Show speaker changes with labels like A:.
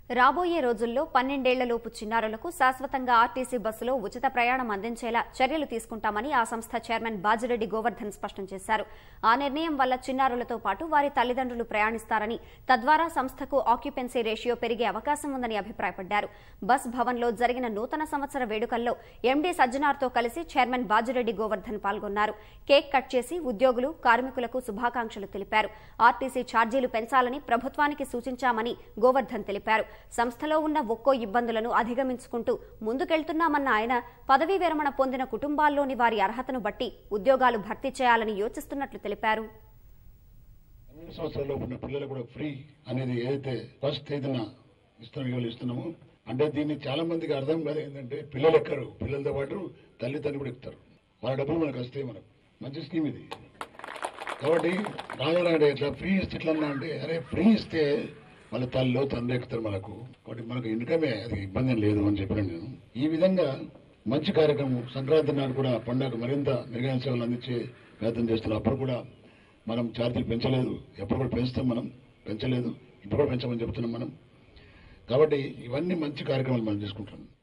A: రాబోయే రోజుల్లో పన్నెండేళ్లలోపు చిన్నారులకు శాశ్వతంగా ఆర్టీసీ బస్సులో ఉచిత ప్రయాణం అందించేలా చర్యలు తీసుకుంటామని ఆ సంస్థ చైర్మన్ బాజిరెడ్డి గోవర్ధన్ స్పష్టం చేశారు ఆ నిర్ణయం వల్ల చిన్నారులతో పాటు వారి తల్లిదండ్రులు ప్రయాణిస్తారని తద్వారా సంస్థకు ఆక్యుపెన్సీ రేషియో పెరిగే అవకాశం ఉందని అభిప్రాయపడ్డారు బస్ భవన్లో జరిగిన నూతన సంవత్సర వేడుకల్లో ఎండీ సజ్జనార్తో కలిసి చైర్మన్ బాజిరెడ్డి గోవర్ధన్ పాల్గొన్నారు కేక్ కట్ చేసి ఉద్యోగులు కార్మికులకు శుభాకాంక్షలు తెలిపారు ఆర్టీసీ ఛార్జీలు పెంచాలని ప్రభుత్వానికి సూచించామని గోవర్ధన్ తెలిపారు సంస్థలో ఉన్న ఒక్కో ఇబ్బందులను అధిగమించుకుంటూ ముందుకెళ్తున్నామన్న ఆయన పదవీ విరమణ పొందిన కుటుంబాల్లోని వారి అర్హతను బట్టి ఉద్యోగాలు భర్తీ చేయాలని యోచిస్తున్నట్లు తెలిపారు
B: పన్నెండు సంవత్సరాల ఉన్న పిల్లలు కూడా ఫ్రీ అనేది ఏదైతే ఫస్ట్ తేదీన ఇస్తున్న ఇవాళ ఇస్తున్నామో అంటే దీన్ని చాలా మందికి అర్థం కాదు ఏంటంటే పిల్లలు ఎక్కరు పిల్లలతో పాటు తల్లిదండ్రులు కూడా ఎక్కుతారు వాళ్ళ డబ్బులు మనకు వస్తాయి మనకు మంచి స్కీమ్ ఇది కాబట్టి రాజారాడే ఇట్లా ఫ్రీ ఇస్తే ఎట్లా అన్నా అంటే అరే ఫ్రీ ఇస్తే వాళ్ళ తల్లిలో తండ్రి ఎక్కుతారు మనకు కాబట్టి మనకు ఇన్కమే అది ఇబ్బంది ఏం లేదు అని చెప్పాను నేను ఈ విధంగా మంచి కార్యక్రమం సంక్రాంతి నాడు కూడా పండుగ మరింత మెరుగైన సేవలు అందించే ప్రయత్నం చేస్తున్నాం అప్పుడు కూడా మనం ఛార్జీలు పెంచలేదు ఎప్పుడు కూడా పెంచుతాం మనం పెంచలేదు ఇప్పుడు కూడా పెంచమని చెప్తున్నాం మనం కాబట్టి ఇవన్నీ మంచి కార్యక్రమాలు మనం తీసుకుంటున్నాం